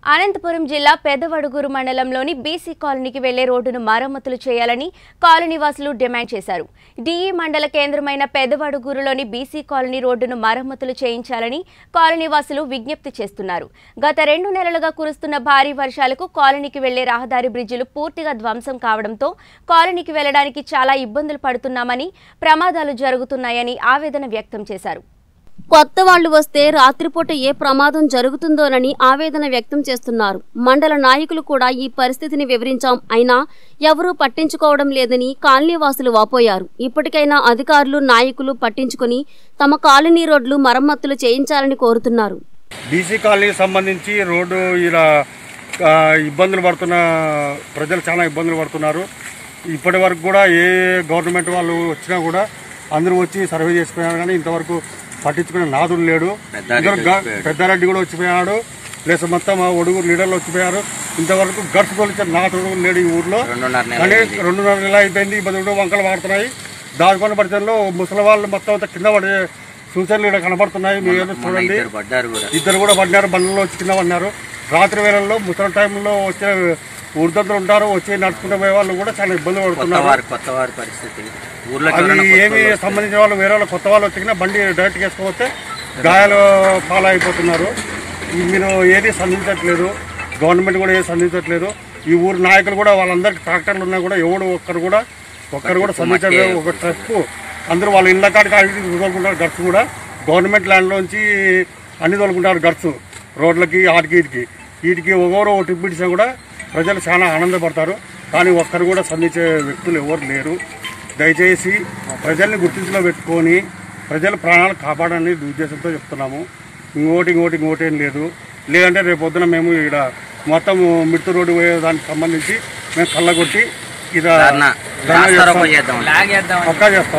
అనంతపురం జిల్లా పెదవడుగురు మండలంలోని బీసీ కాలనీకి వెళ్లే రోడ్డును మరమ్మతులు చేయాలని కాలనీ వాసులు డిమాండ్ చేశారు డిఈ మండల కేంద్రమైన పెదవడుగురులోని బీసీ కాలనీ రోడ్డును మరమ్మతులు చేయించాలని కాలనీ వాసులు విజ్ఞప్తి చేస్తున్నారు గత రెండు నెలలుగా కురుస్తున్న భారీ వర్షాలకు కాలనీకి వెళ్లే రహదారి బ్రిడ్జిలు పూర్తిగా ధ్వంసం కావడంతో కాలనీకి వెళ్లడానికి చాలా ఇబ్బందులు పడుతున్నామని ప్రమాదాలు జరుగుతున్నాయని ఆవేదన వ్యక్తం చేశారు కొత్త వాళ్లు వస్తే రాత్రిపూట ఏ ప్రమాదం జరుగుతుందోనని ఆవేదన వ్యక్తం చేస్తున్నారు మండల నాయకులు కూడా ఈ పరిస్థితిని వివరించాం అయినా ఎవరూ పట్టించుకోవడం లేదని కాలనీ వాసులు వాపోయారు ఇప్పటికైనా అధికారులు నాయకులు పట్టించుకుని తమ కాలనీ రోడ్లు మరమ్మతులు చేయించాలని కోరుతున్నారు బీసీ కాలనీకి సంబంధించి రోడ్డు ఇలా ఆ, ఇబ్బందులు పడుతున్న ప్రజలు చాలా ఇబ్బందులు పడుతున్నారు ఇప్పటి వరకు కూడా ఏ గవర్నమెంట్ వాళ్ళు వచ్చినా కూడా అందరూ వచ్చి సర్వే చేసుకున్నారు కానీ ఇంతవరకు పట్టించుకునే నాదుడు లేడు ఇద్దరు గ- పెద్దారెడ్డి కూడా వచ్చిపోయాడు ప్లస్ మొత్తం ఆ ఒడుగు లీడర్లు వచ్చిపోయారు ఇంతవరకు గడుపు కొలిచిన నాటుడు లేడు ఈ ఊర్లో కానీ రెండున్నర నెల అయిపోయింది ఇబ్బందులు వంకలు పడుతున్నాయి దాచుకొని పరిచయంలో ముసలి వాళ్ళు మొత్తం అంతా కింద పడే సూచనలు ఇక్కడ కనబడుతున్నాయి మీరు ఏదో చూడండి పడ్డారు కూడా ఇద్దరు కూడా పడినారు బండ్లలో వచ్చి కింద పడినారు రాత్రి వేళల్లో ముసలి టైంలో వచ్చే వృద్ధులు ఉంటారు వచ్చి నడుచుకుంటూ పోయే వాళ్ళు కూడా చాలా ఇబ్బంది కొత్త పడుతున్నారు వారి కొత్త వారి పరిస్థితి ఊర్లో అది ఏమి సంబంధించిన వాళ్ళు వేరే వాళ్ళు కొత్త వాళ్ళు వచ్చినా బండి డైరెక్ట్ వేసుకోవస్తే గాయాలు పాలైపోతున్నారు ఈ మీరు ఏది సంధించట్లేదు గవర్నమెంట్ కూడా ఏది సంధించట్లేదు ఈ ఊరు నాయకులు కూడా వాళ్ళందరికీ ట్రాక్టర్లు ఉన్నా కూడా ఎవడు ఒక్కరు కూడా ఒక్కరు కూడా సంధించట్లేదు ఒక ట్రక్ అందరూ వాళ్ళ ఇళ్ళ కాడికి అడిగి తోలుకుంటారు గర్చు కూడా గవర్నమెంట్ ల్యాండ్లోంచి అన్ని తోలుకుంటారు గర్చు రోడ్లకి ఆటికి వీటికి వీటికి ఒకరు ఒకటి ఇప్పించినా కూడా ప్రజలు చాలా ఆనందపడతారు కానీ ఒక్కరు కూడా సంధించే వ్యక్తులు ఎవరు లేరు దయచేసి ప్రజల్ని గుర్తింపులో పెట్టుకొని ప్రజల ప్రాణాలు కాపాడని ఉద్దేశంతో చెప్తున్నాము ఇంకోటి ఇంకోటి ఇంకోటి ఏం లేదు లేదంటే రేపు పొద్దున మేము ఇక్కడ మొత్తం మిట్టు రోడ్డు పోయే దానికి సంబంధించి మేము కళ్ళగొట్టి ఇది ధర్నా. రాస్తారోకో చేద్దాం. పక్కా చేస్తాం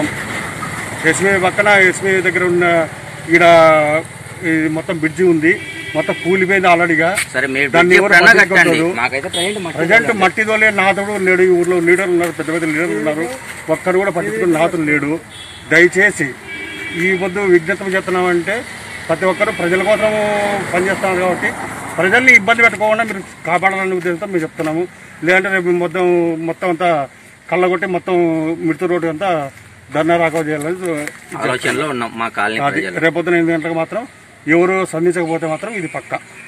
ఎస్బీ పక్కన ఎస్బీ దగ్గర ఉన్న ఈడ ఇది మొత్తం బ్రిడ్జి ఉంది మొత్తం కూలిపోయింది ఆల్రెడీగా సరే మీరు దాన్ని ఎవరు ఎప్పుడన్నా కట్టండి పట్టించుకోవట్లేదు. మాకైతే ప్రజెంట్ మాకు ప్రజెంట్ మట్టిదోలే నాథుడు లేడు ఈ ఊర్లో లీడర్లు ఉన్నారు పెద్ద పెద్ద లీడర్లు ఉన్నారు ఒక్కరు కూడా పట్టించుకుని నాథుడు లేడు దయచేసి ఈ పొద్దు విజ్ఞప్తి చేస్తున్నామంటే ప్రతి ఒక్కరు ప్రజల కోసం పనిచేస్తున్నారు కాబట్టి ప్రజల్ని ఇబ్బంది పెట్టకుండా మీరు కాపాడాలనే ఉద్దేశంతో మేము చెప్తున్నాము లేదంటే రేపు మొత్తం మొత్తం అంతా కళ్ళగొట్టి మొత్తం మిడత రోడ్డు అంతా ధర్నా రాకవ చేయాలని ఆలోచనలో ఉన్నాం మా కాలనీ అది ప్రజలు రేపొద్దున ఎనిమిది గంటలకు మాత్రం ఎవరు సంధించకపోతే మాత్రం ఇది పక్క